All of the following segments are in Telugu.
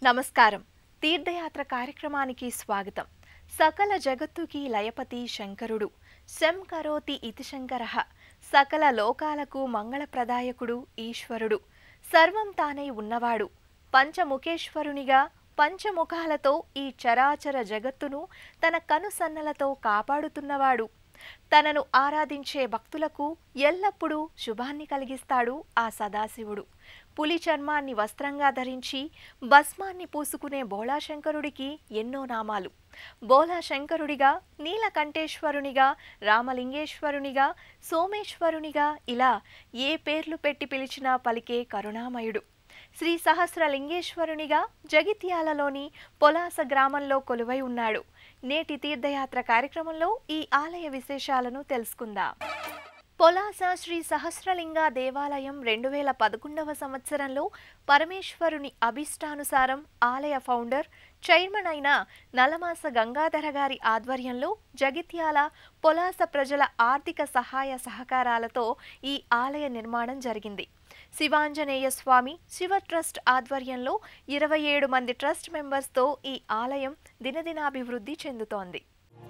నమస్కారం తీర్థయాత్ర కార్యక్రమానికి స్వాగతం సకల జగత్తుకి లయపతి శంకరుడు శం కరోతి ఇతి శంకర సకల లోకాలకు మంగళప్రదాయకుడు ఈశ్వరుడు సర్వం తానై ఉన్నవాడు పంచముఖేశ్వరునిగా పంచముఖాలతో ఈ చరాచర జగత్తును తన కనుసన్నలతో కాపాడుతున్నవాడు తనను ఆరాధించే భక్తులకు ఎల్లప్పుడూ శుభాన్ని కలిగిస్తాడు ఆ సదాశివుడు పులి చర్మాన్ని వస్త్రంగా ధరించి భస్మాన్ని పూసుకునే బోళాశంకరుడికి ఎన్నో నామాలు బోళాశంకరుడిగా నీలకంఠేశ్వరునిగా రామలింగేశ్వరునిగా సోమేశ్వరునిగా ఇలా ఏ పేర్లు పెట్టి పిలిచినా పలికే కరుణామయుడు శ్రీ సహస్రలింగేశ్వరునిగా జగిత్యాలలోని పొలాస గ్రామంలో కొలువై ఉన్నాడు నేటి తీర్థయాత్ర కార్యక్రమంలో ఈ ఆలయ విశేషాలను తెలుసుకుందాం పొలాస శ్రీ సహస్రలింగ దేవాలయం రెండు వేల పదకొండవ సంవత్సరంలో పరమేశ్వరుని అభిష్టానుసారం ఆలయ ఫౌండర్ చైర్మన్ అయిన నలమాస గంగాధర గారి ఆధ్వర్యంలో జగిత్యాల పొలాస ప్రజల ఆర్థిక సహాయ సహకారాలతో ఈ ఆలయ నిర్మాణం జరిగింది శివాంజనేయ స్వామి శివ ట్రస్ట్ ఆధ్వర్యంలో ఇరవై ఏడు మంది ట్రస్ట్ మెంబర్స్తో ఈ ఆలయం దినదినాభివృద్ధి చెందుతోంది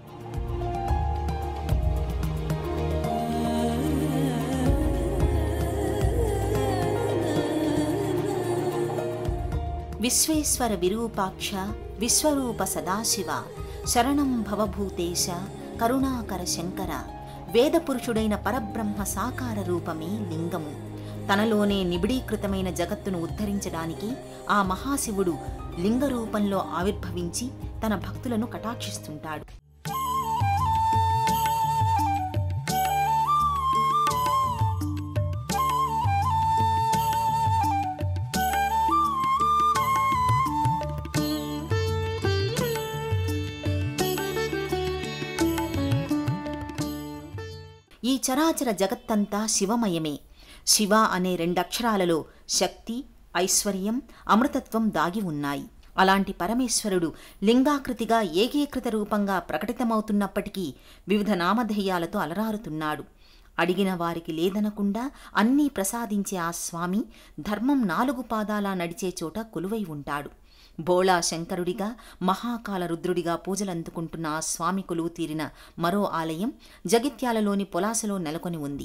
విశ్వేశ్వర విరూపాక్ష విశ్వరూప సదాశివ శరణం భవభూతేశ కరుణాకర శంకర వేదపురుషుడైన పరబ్రహ్మ సాకార రూపమే లింగము తనలోనే నిబిడీకృతమైన జగత్తును ఉద్ధరించడానికి ఆ మహాశివుడు లింగ రూపంలో ఆవిర్భవించి తన భక్తులను కటాక్షిస్తుంటాడు ఈ చరాచర జగత్తంతా శివమయమే శివ అనే రెండక్షరాలలో శక్తి ఐశ్వర్యం అమృతత్వం దాగి ఉన్నాయి అలాంటి పరమేశ్వరుడు లింగాకృతిగా ఏకీకృత రూపంగా ప్రకటితమవుతున్నప్పటికీ వివిధ నామధేయాలతో అలరారుతున్నాడు అడిగిన వారికి లేదనకుండా అన్నీ ప్రసాదించే ఆ స్వామి ధర్మం నాలుగు పాదాలా నడిచే చోట కొలువై ఉంటాడు బోళా శంకరుడిగా మహాకాల రుద్రుడిగా పూజలందుకుంటున్న ఆ స్వామి కొలువు తీరిన మరో ఆలయం జగిత్యాలలోని పొలాసలో నెలకొని ఉంది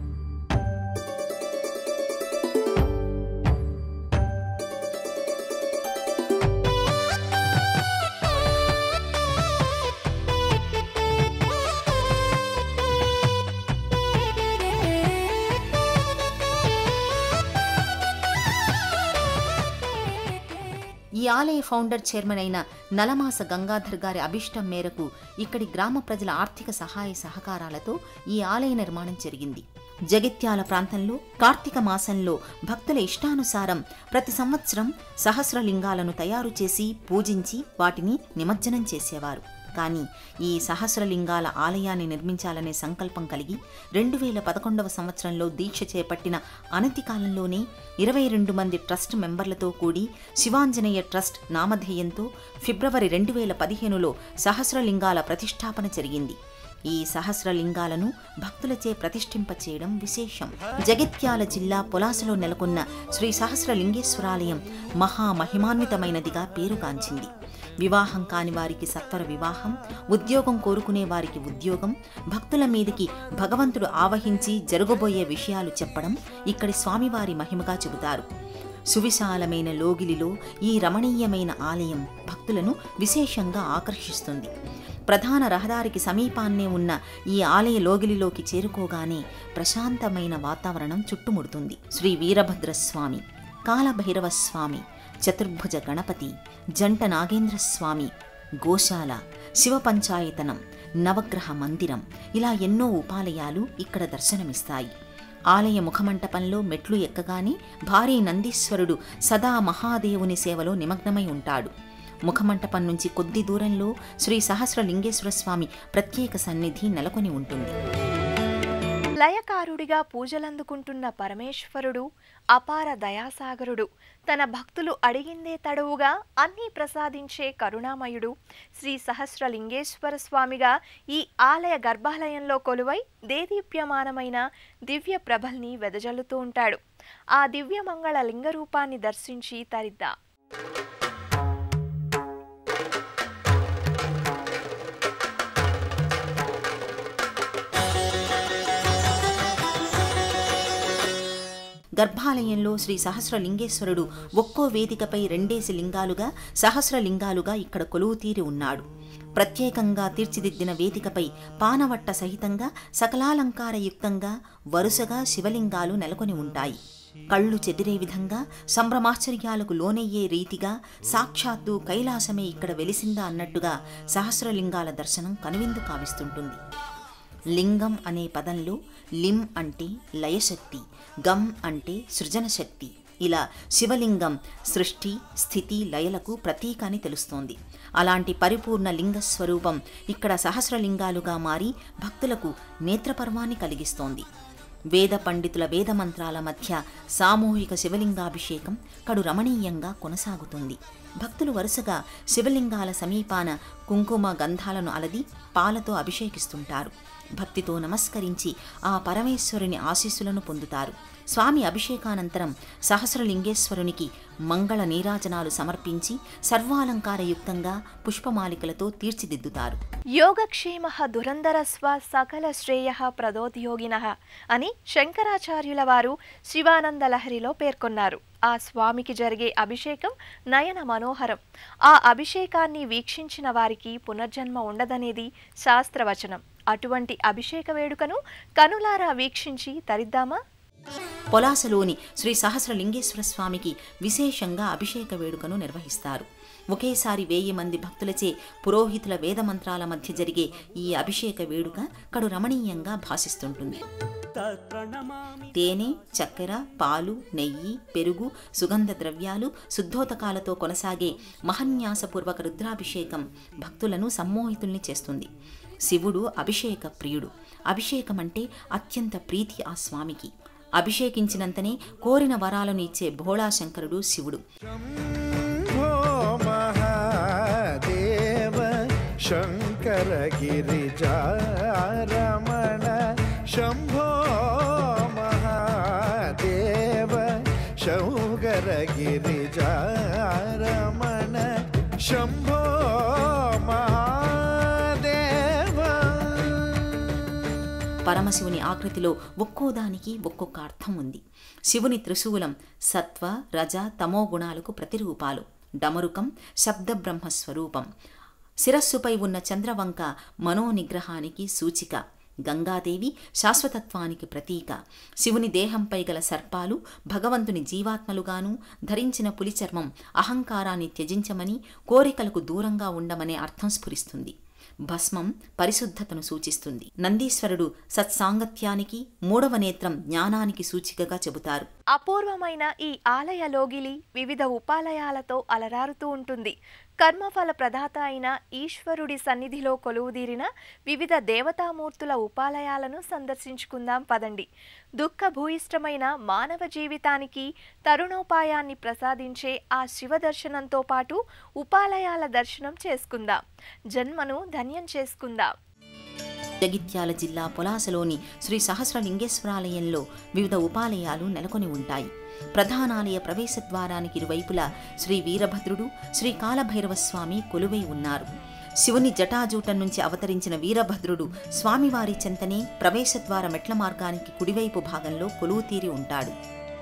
ఈ ఆలయ ఫౌండర్ చైర్మన్ అయిన నలమాస గంగాధర్ గారి అభిష్టం మేరకు ఇక్కడి గ్రామ ప్రజల ఆర్థిక సహాయ సహకారాలతో ఈ ఆలయ నిర్మాణం జరిగింది జగిత్యాల ప్రాంతంలో కార్తీక మాసంలో భక్తుల ఇష్టానుసారం ప్రతి సంవత్సరం సహస్రలింగాలను తయారు చేసి పూజించి వాటిని నిమజ్జనం చేసేవారు కానీ ఈ సహస్రలింగాల ఆలయాన్ని నిర్మించాలనే సంకల్పం కలిగి రెండు వేల పదకొండవ సంవత్సరంలో దీక్ష చేపట్టిన అనతి కాలంలోనే ఇరవై రెండు మంది ట్రస్ట్ మెంబర్లతో కూడి శివాంజనేయ ట్రస్ట్ నామధేయంతో ఫిబ్రవరి రెండు వేల పదిహేనులో సహస్రలింగాల ప్రతిష్టాపన జరిగింది ఈ సహస్రలింగాలను భక్తులచే ప్రతిష్ఠింప చేయడం విశేషం జగిత్యాల జిల్లా పొలాసలో నెలకొన్న శ్రీ సహస్రలింగేశ్వరాలయం మహామహిమాన్వితమైనదిగా పేరుగాంచింది వివాహం కాని వారికి సత్వర వివాహం ఉద్యోగం కోరుకునే వారికి ఉద్యోగం భక్తుల మీదికి భగవంతుడు ఆవహించి జరగబోయే విషయాలు చెప్పడం ఇక్కడి స్వామివారి మహిమగా చెబుతారు సువిశాలమైన లోగిలిలో ఈ రమణీయమైన ఆలయం భక్తులను విశేషంగా ఆకర్షిస్తుంది ప్రధాన రహదారికి సమీపాన్నే ఉన్న ఈ ఆలయ లోగిలిలోకి చేరుకోగానే ప్రశాంతమైన వాతావరణం చుట్టుముడుతుంది శ్రీ వీరభద్రస్వామి కాలభైరవ స్వామి చతుర్భుజ గణపతి జంట నాగేంద్ర స్వామి గోశాల శివ పంచాయతనం నవగ్రహ మందిరం ఇలా ఎన్నో ఉపాలయాలు ఇక్కడ దర్శనమిస్తాయి ఆలయ ముఖమంటపంలో మెట్లు ఎక్కగానే భారీ నందీశ్వరుడు సదా మహాదేవుని సేవలో నిమగ్నమై ఉంటాడు ముఖమంటపం నుంచి కొద్ది దూరంలో శ్రీ సహస్రలింగేశ్వర స్వామి ప్రత్యేక సన్నిధి నెలకొని ఉంటుంది లయకారుడిగా పూజలందుకుంటున్న పరమేశ్వరుడు అపార దయాసాగరుడు తన భక్తులు అడిగిందే తడువుగా అన్నీ ప్రసాదించే కరుణామయుడు శ్రీ సహస్రలింగేశ్వర స్వామిగా ఈ ఆలయ గర్భాలయంలో కొలువై దేదీప్యమానమైన దివ్య ప్రభల్ని వెదజల్లుతూ ఉంటాడు ఆ దివ్యమంగళ లింగ రూపాన్ని దర్శించి తరిద్దాం గర్భాలయంలో శ్రీ సహస్రలింగేశ్వరుడు ఒక్కో వేదికపై రెండేసి లింగాలుగా సహస్రలింగాలుగా ఇక్కడ కొలువు తీరి ఉన్నాడు ప్రత్యేకంగా తీర్చిదిద్దిన వేదికపై పానవట్ట సహితంగా సకలాలంకారయుక్తంగా వరుసగా శివలింగాలు నెలకొని ఉంటాయి కళ్ళు చెదిరే విధంగా సంభ్రమాశ్చర్యాలకు లోనయ్యే రీతిగా సాక్షాత్తు కైలాసమే ఇక్కడ వెలిసిందా అన్నట్టుగా సహస్రలింగాల దర్శనం కనువిందు కావిస్తుంటుంది లింగం అనే పదంలో లిం అంటే లయశక్తి గం అంటే సృజన శక్తి ఇలా శివలింగం సృష్టి స్థితి లయలకు ప్రతీక అని తెలుస్తోంది అలాంటి పరిపూర్ణ లింగ స్వరూపం ఇక్కడ సహస్రలింగాలుగా మారి భక్తులకు నేత్రపర్వాన్ని కలిగిస్తోంది వేద పండితుల వేద మంత్రాల మధ్య సామూహిక శివలింగాభిషేకం కడు రమణీయంగా కొనసాగుతుంది భక్తులు వరుసగా శివలింగాల సమీపాన కుంకుమ గంధాలను అలది పాలతో అభిషేకిస్తుంటారు భక్తితో నమస్కరించి ఆ పరమేశ్వరుని ఆశీస్సులను పొందుతారు స్వామి అభిషేకానంతరం సహస్రలింగేశ్వరునికి మంగళ నీరాజనాలు సమర్పించి సర్వాలంకారయుక్తంగా పుష్పమాలికలతో తీర్చిదిద్దుతారు యోగక్షేమ దురంధర స్వ సకల శ్రేయ ప్రదోద్యోగిన అని శంకరాచార్యుల వారు శివానంద లహరిలో పేర్కొన్నారు ఆ స్వామికి జరిగే అభిషేకం నయన మనోహరం ఆ అభిషేకాన్ని వీక్షించిన వారికి పునర్జన్మ ఉండదనేది శాస్త్రవచనం అటువంటి అభిషేక వేడుకను కనులారా వీక్షించి తరిద్దామా పొలాసలోని శ్రీ సహస్రలింగేశ్వర స్వామికి విశేషంగా అభిషేక వేడుకను నిర్వహిస్తారు ఒకేసారి వెయ్యి మంది భక్తులచే పురోహితుల వేదమంత్రాల మధ్య జరిగే ఈ అభిషేక వేడుక కడు రమణీయంగా భాసిస్తుంటుంది తేనె చక్కెర పాలు నెయ్యి పెరుగు సుగంధ ద్రవ్యాలు శుద్ధోతకాలతో కొనసాగే మహన్యాసపూర్వక రుద్రాభిషేకం భక్తులను సమ్మోహితుల్ని చేస్తుంది శివుడు అభిషేక ప్రియుడు అభిషేకం అంటే అత్యంత ప్రీతి ఆ స్వామికి అభిషేకించినంతనే కోరిన వరాలను ఇచ్చే భోళాశంకరుడు శివుడు शम्भो महादेव शङ्कर गिरिजारमण शम्भो महादेव शङ्कर गिरिजारमण शम्भो महादेव పరమశివుని ఆకృతిలో ఒక్కో దానికి ఒక్కొక్క అర్థం ఉంది శివుని త్రిశూలం సత్వ రజ తమో గుణాలకు ప్రతిరూపాలు డమరుకం శబ్దబ్రహ్మ స్వరూపం శిరస్సుపై ఉన్న చంద్రవంక మనోనిగ్రహానికి సూచిక గంగాదేవి శాశ్వతత్వానికి ప్రతీక శివుని దేహంపై గల సర్పాలు భగవంతుని జీవాత్మలుగాను ధరించిన పులి చర్మం అహంకారాన్ని త్యజించమని కోరికలకు దూరంగా ఉండమనే అర్థం స్ఫురిస్తుంది భస్మం పరిశుద్ధతను సూచిస్తుంది నందీశ్వరుడు సత్సాంగత్యానికి మూడవ నేత్రం జ్ఞానానికి సూచికగా చెబుతారు అపూర్వమైన ఈ ఆలయ లోగిలి వివిధ ఉపాలయాలతో అలరారుతూ ఉంటుంది కర్మఫల ప్రదాత అయిన ఈశ్వరుడి సన్నిధిలో కొలువుదీరిన వివిధ దేవతామూర్తుల ఉపాలయాలను సందర్శించుకుందాం పదండి దుఃఖ భూయిష్టమైన మానవ జీవితానికి తరుణోపాయాన్ని ప్రసాదించే ఆ శివ దర్శనంతో పాటు ఉపాలయాల దర్శనం చేసుకుందాం జన్మను ధన్యం చేసుకుందాం జగిత్యాల జిల్లా పొలాసలోని శ్రీ సహస్రలింగేశ్వరాలయంలో వివిధ ఉపాలయాలు నెలకొని ఉంటాయి ప్రధానాలయ ప్రవేశ ద్వారానికి ఇరువైపులా శ్రీ వీరభద్రుడు శ్రీ కాలభైరవ స్వామి కొలువై ఉన్నారు శివుని జటాజూటం నుంచి అవతరించిన వీరభద్రుడు స్వామివారి చెంతనే ప్రవేశద్వార మెట్ల మార్గానికి కుడివైపు భాగంలో కొలువు తీరి ఉంటాడు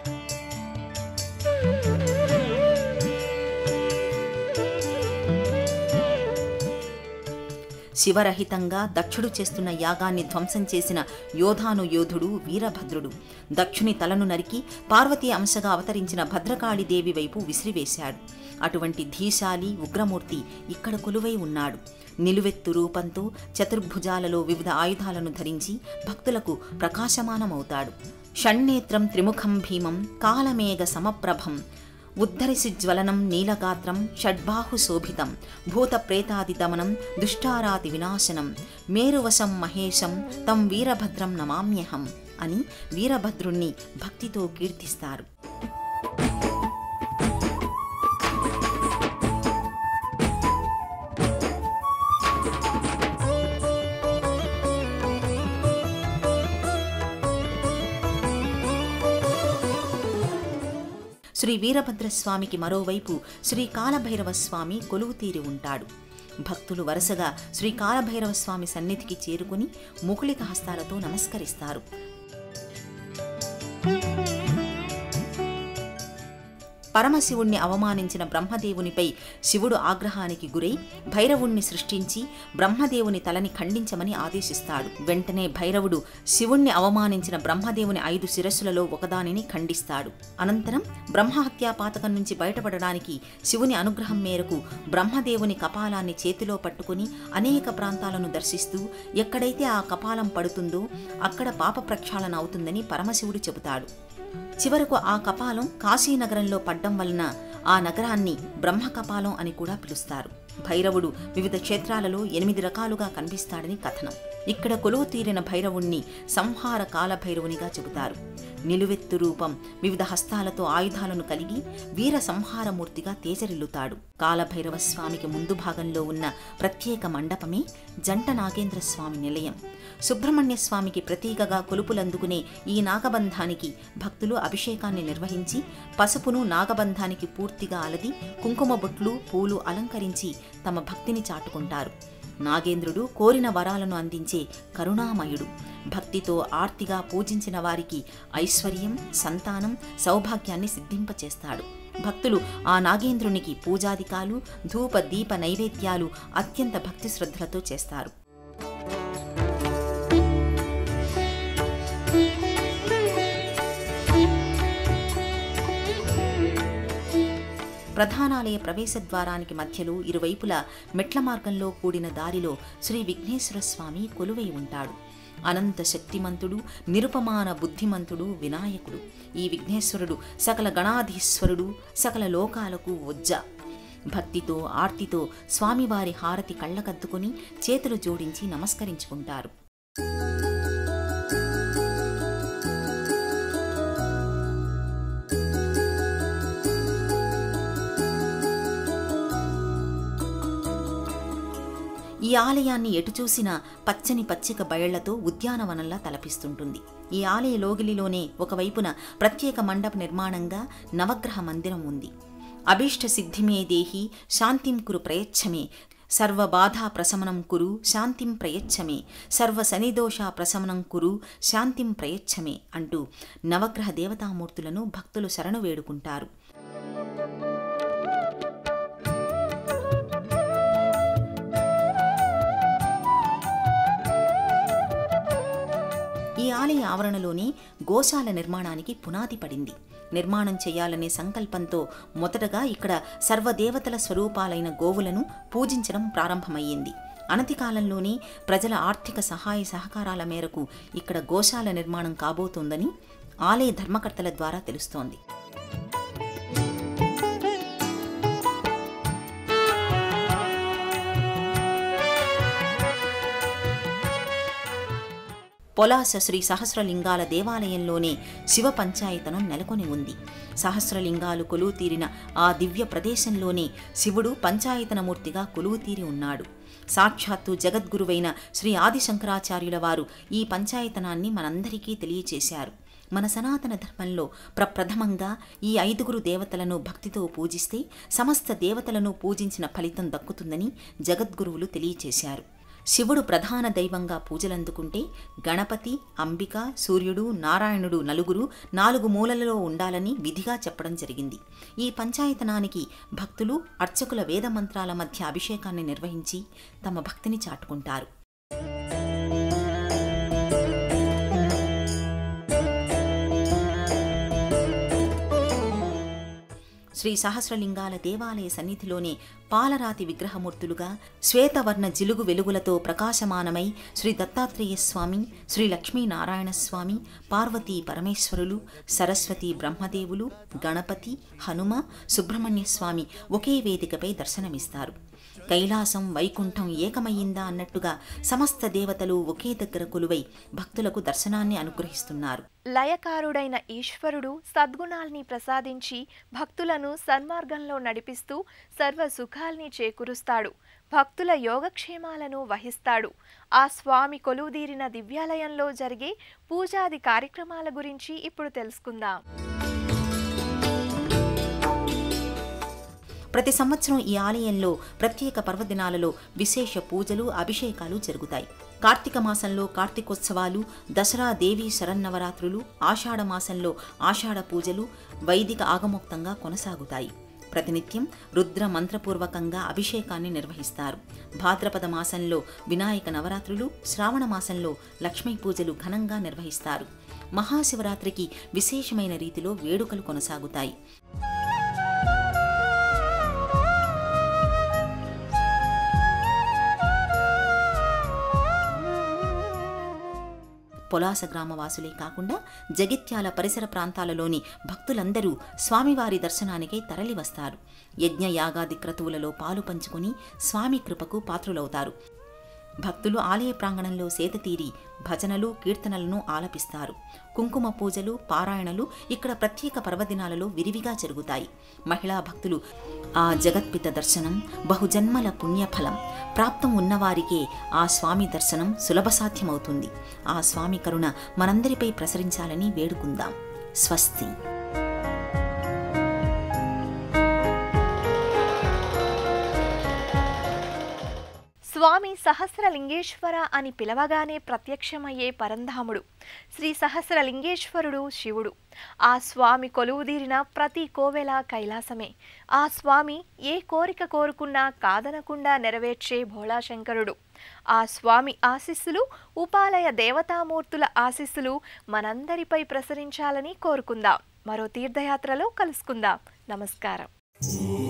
శివరహితంగా దక్షుడు చేస్తున్న యాగాన్ని ధ్వంసం చేసిన యోధాను యోధుడు వీరభద్రుడు దక్షుని తలను నరికి పార్వతీ అంశగా అవతరించిన భద్రకాళిదేవి వైపు విసిరివేశాడు అటువంటి ధీశాలి ఉగ్రమూర్తి ఇక్కడ కొలువై ఉన్నాడు నిలువెత్తు రూపంతో చతుర్భుజాలలో వివిధ ఆయుధాలను ధరించి భక్తులకు ప్రకాశమానమవుతాడు షణ్నేత్రం త్రిముఖం భీమం కాలమేఘ సమప్రభం ఉద్ధరిసి జ్వలనం నీలగాత్రం షడ్బాహు శోభితం భూతప్రేతాది దమనం దుష్టారాతి వినాశనం మేరువశం మహేశం తం వీరభద్రం నమామ్యహం అని వీరభద్రుణ్ణి భక్తితో కీర్తిస్తారు శ్రీ వీరభద్రస్వామికి మరోవైపు శ్రీ కాలభైరవ స్వామి కొలువు తీరి ఉంటాడు భక్తులు వరుసగా శ్రీ కాలభైరవ స్వామి సన్నిధికి చేరుకుని ముకుళిత హస్తాలతో నమస్కరిస్తారు పరమశివుణ్ణి అవమానించిన బ్రహ్మదేవునిపై శివుడు ఆగ్రహానికి గురై భైరవుణ్ణి సృష్టించి బ్రహ్మదేవుని తలని ఖండించమని ఆదేశిస్తాడు వెంటనే భైరవుడు శివుణ్ణి అవమానించిన బ్రహ్మదేవుని ఐదు శిరస్సులలో ఒకదానిని ఖండిస్తాడు అనంతరం బ్రహ్మహత్యా పాతకం నుంచి బయటపడడానికి శివుని అనుగ్రహం మేరకు బ్రహ్మదేవుని కపాలాన్ని చేతిలో పట్టుకుని అనేక ప్రాంతాలను దర్శిస్తూ ఎక్కడైతే ఆ కపాలం పడుతుందో అక్కడ పాప ప్రక్షాళన అవుతుందని పరమశివుడు చెబుతాడు చివరకు ఆ కపాలం కాశీనగరంలో పడ్డం వలన ఆ నగరాన్ని బ్రహ్మకపాలం అని కూడా పిలుస్తారు భైరవుడు వివిధ క్షేత్రాలలో ఎనిమిది రకాలుగా కనిపిస్తాడని కథనం ఇక్కడ కొలువు తీరిన భైరవుణ్ణి సంహార కాలభైరవునిగా చెబుతారు నిలువెత్తు రూపం వివిధ హస్తాలతో ఆయుధాలను కలిగి వీర సంహారమూర్తిగా తేజరిల్లుతాడు కాలభైరవ స్వామికి ముందు భాగంలో ఉన్న ప్రత్యేక మండపమే జంట నాగేంద్ర స్వామి నిలయం సుబ్రహ్మణ్య స్వామికి ప్రతీకగా కొలుపులందుకునే ఈ నాగబంధానికి భక్తులు అభిషేకాన్ని నిర్వహించి పసుపును నాగబంధానికి పూర్తిగా అలది కుంకుమ బొట్లు పూలు అలంకరించి తమ భక్తిని చాటుకుంటారు నాగేంద్రుడు కోరిన వరాలను అందించే కరుణామయుడు భక్తితో ఆర్తిగా పూజించిన వారికి ఐశ్వర్యం సంతానం సౌభాగ్యాన్ని సిద్ధింపచేస్తాడు భక్తులు ఆ నాగేంద్రునికి పూజాదికాలు ధూప దీప నైవేద్యాలు అత్యంత భక్తి శ్రద్ధలతో చేస్తారు ప్రధానాలయ ప్రవేశ ద్వారానికి మధ్యలో ఇరువైపులా మెట్ల మార్గంలో కూడిన దారిలో శ్రీ విఘ్నేశ్వర స్వామి కొలువై ఉంటాడు అనంత శక్తిమంతుడు నిరుపమాన బుద్ధిమంతుడు వినాయకుడు ఈ విఘ్నేశ్వరుడు సకల గణాధీశ్వరుడు సకల లోకాలకు వజ్జ భక్తితో ఆర్తితో స్వామివారి హారతి కళ్ళకద్దుకొని చేతులు జోడించి నమస్కరించుకుంటారు ఈ ఆలయాన్ని ఎటు చూసినా పచ్చని పచ్చిక బయళ్లతో ఉద్యానవనంలా తలపిస్తుంటుంది ఈ ఆలయ లోగిలిలోనే ఒకవైపున ప్రత్యేక మండప నిర్మాణంగా నవగ్రహ మందిరం ఉంది అభీష్ట సిద్ధిమే దేహి శాంతిం కురు ప్రయచ్ఛమే సర్వబాధా ప్రశమనం కురు శాంతిం ప్రయచ్ఛమే సర్వ శనిదోష ప్రశమనం కురు శాంతిం ప్రయచ్ఛమే అంటూ నవగ్రహ దేవతామూర్తులను భక్తులు శరణు వేడుకుంటారు ఈ ఆలయ ఆవరణలోనే గోశాల నిర్మాణానికి పునాది పడింది నిర్మాణం చేయాలనే సంకల్పంతో మొదటగా ఇక్కడ సర్వదేవతల స్వరూపాలైన గోవులను పూజించడం ప్రారంభమయ్యింది అనతి కాలంలోనే ప్రజల ఆర్థిక సహాయ సహకారాల మేరకు ఇక్కడ గోశాల నిర్మాణం కాబోతోందని ఆలయ ధర్మకర్తల ద్వారా తెలుస్తోంది పొలాస శ్రీ సహస్రలింగాల దేవాలయంలోనే శివ పంచాయతనం నెలకొని ఉంది సహస్రలింగాలు కొలువు తీరిన ఆ దివ్య ప్రదేశంలోనే శివుడు పంచాయతనమూర్తిగా కొలువు తీరి ఉన్నాడు సాక్షాత్తు జగద్గురువైన శ్రీ ఆదిశంకరాచార్యుల వారు ఈ పంచాయతనాన్ని మనందరికీ తెలియచేశారు మన సనాతన ధర్మంలో ప్రప్రథమంగా ఈ ఐదుగురు దేవతలను భక్తితో పూజిస్తే సమస్త దేవతలను పూజించిన ఫలితం దక్కుతుందని జగద్గురువులు తెలియచేశారు శివుడు ప్రధాన దైవంగా పూజలందుకుంటే గణపతి అంబిక సూర్యుడు నారాయణుడు నలుగురు నాలుగు మూలలలో ఉండాలని విధిగా చెప్పడం జరిగింది ఈ పంచాయతనానికి భక్తులు అర్చకుల వేద మంత్రాల మధ్య అభిషేకాన్ని నిర్వహించి తమ భక్తిని చాటుకుంటారు శ్రీ సహస్రలింగాల దేవాలయ సన్నిధిలోనే పాలరాతి విగ్రహమూర్తులుగా శ్వేతవర్ణ జిలుగు వెలుగులతో ప్రకాశమానమై శ్రీ దత్తాత్రేయ స్వామి శ్రీ లక్ష్మీనారాయణ స్వామి పార్వతీ పరమేశ్వరులు సరస్వతి బ్రహ్మదేవులు గణపతి హనుమ సుబ్రహ్మణ్య స్వామి ఒకే వేదికపై దర్శనమిస్తారు కైలాసం వైకుంఠం ఏకమయ్యిందా అన్నట్టుగా సమస్త దేవతలు ఒకే దగ్గర కొలువై భక్తులకు దర్శనాన్ని అనుగ్రహిస్తున్నారు లయకారుడైన ఈశ్వరుడు సద్గుణాల్ని ప్రసాదించి భక్తులను సన్మార్గంలో నడిపిస్తూ సర్వ సుఖాల్ని చేకూరుస్తాడు భక్తుల యోగక్షేమాలను వహిస్తాడు ఆ స్వామి కొలువుదీరిన దివ్యాలయంలో జరిగే పూజాది కార్యక్రమాల గురించి ఇప్పుడు తెలుసుకుందాం ప్రతి సంవత్సరం ఈ ఆలయంలో ప్రత్యేక పర్వదినాలలో విశేష పూజలు అభిషేకాలు జరుగుతాయి కార్తీక మాసంలో కార్తీకోత్సవాలు దసరా దేవీ శరన్నవరాత్రులు ఆషాఢ మాసంలో ఆషాఢ పూజలు వైదిక ఆగమోక్తంగా కొనసాగుతాయి ప్రతినిత్యం రుద్ర మంత్రపూర్వకంగా అభిషేకాన్ని నిర్వహిస్తారు భాద్రపద మాసంలో వినాయక నవరాత్రులు శ్రావణ మాసంలో లక్ష్మీ పూజలు ఘనంగా నిర్వహిస్తారు మహాశివరాత్రికి విశేషమైన రీతిలో వేడుకలు కొనసాగుతాయి పొలాస గ్రామవాసులే కాకుండా జగిత్యాల పరిసర ప్రాంతాలలోని భక్తులందరూ స్వామివారి దర్శనానికై తరలివస్తారు యజ్ఞ యాగాది క్రతువులలో పాలు పంచుకొని స్వామి కృపకు పాత్రులవుతారు భక్తులు ఆలయ ప్రాంగణంలో సేదతీరి భజనలు కీర్తనలను ఆలపిస్తారు కుంకుమ పూజలు పారాయణలు ఇక్కడ ప్రత్యేక పర్వదినాలలో విరివిగా జరుగుతాయి మహిళా భక్తులు ఆ జగత్పిత దర్శనం బహుజన్మల పుణ్యఫలం ప్రాప్తం ఉన్నవారికే ఆ స్వామి దర్శనం సులభసాధ్యమవుతుంది ఆ స్వామి కరుణ మనందరిపై ప్రసరించాలని వేడుకుందాం స్వస్తి స్వామి సహస్రలింగేశ్వర అని పిలవగానే ప్రత్యక్షమయ్యే పరంధాముడు శ్రీ సహస్రలింగేశ్వరుడు శివుడు ఆ స్వామి కొలువుదీరిన ప్రతి కోవెల కైలాసమే ఆ స్వామి ఏ కోరిక కోరుకున్నా కాదనకుండా నెరవేర్చే భోళాశంకరుడు ఆ స్వామి ఆశీస్సులు ఉపాలయ దేవతామూర్తుల ఆశీస్సులు మనందరిపై ప్రసరించాలని కోరుకుందాం మరో తీర్థయాత్రలో కలుసుకుందాం నమస్కారం